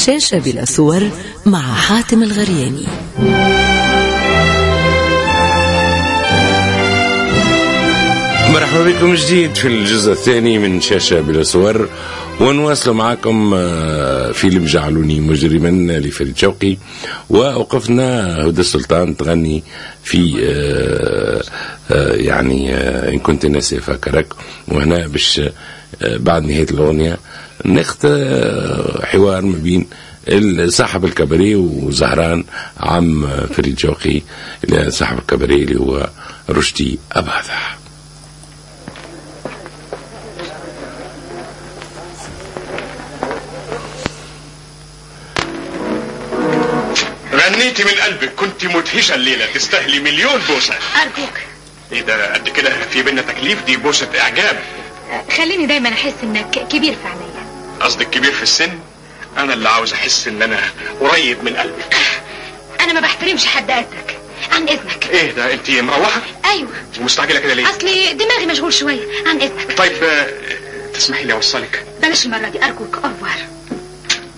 شاشة بلا صور مع حاتم الغرياني مرحبا بكم جديد في الجزء الثاني من شاشة بلا صور ونواصل معكم آه، فيلم جعلوني مجرما لفريد شوقي وأوقفنا هدى السلطان تغني في آه، آه، يعني إن كنت ناسي فاكرك وهنا باش بعد نهاية الأغنية ناخذ حوار ما بين صاحب الكباريه وزهران عم فريد شوقي صاحب الكباريه اللي هو رشدي أباذة غنيتي من قلبك كنت مدهشة الليلة تستاهلي مليون بوسة أرجوك ايه ده قد كده في بينا تكليف دي بوسة اعجاب خليني دايما أحس إنك كبير في عينيا قصدك كبير في السن انا اللي عاوز احس ان انا قريب من قلبك أنا ما بحترمش حد قدك عن إذنك ايه ده انت مروحة أيوة ومستعجلة كده ليه أصلي دماغي مشغول شوية عن إذنك طيب آه، تسمحي لي اوصلك بلاش المرة دي أرجوك أوفر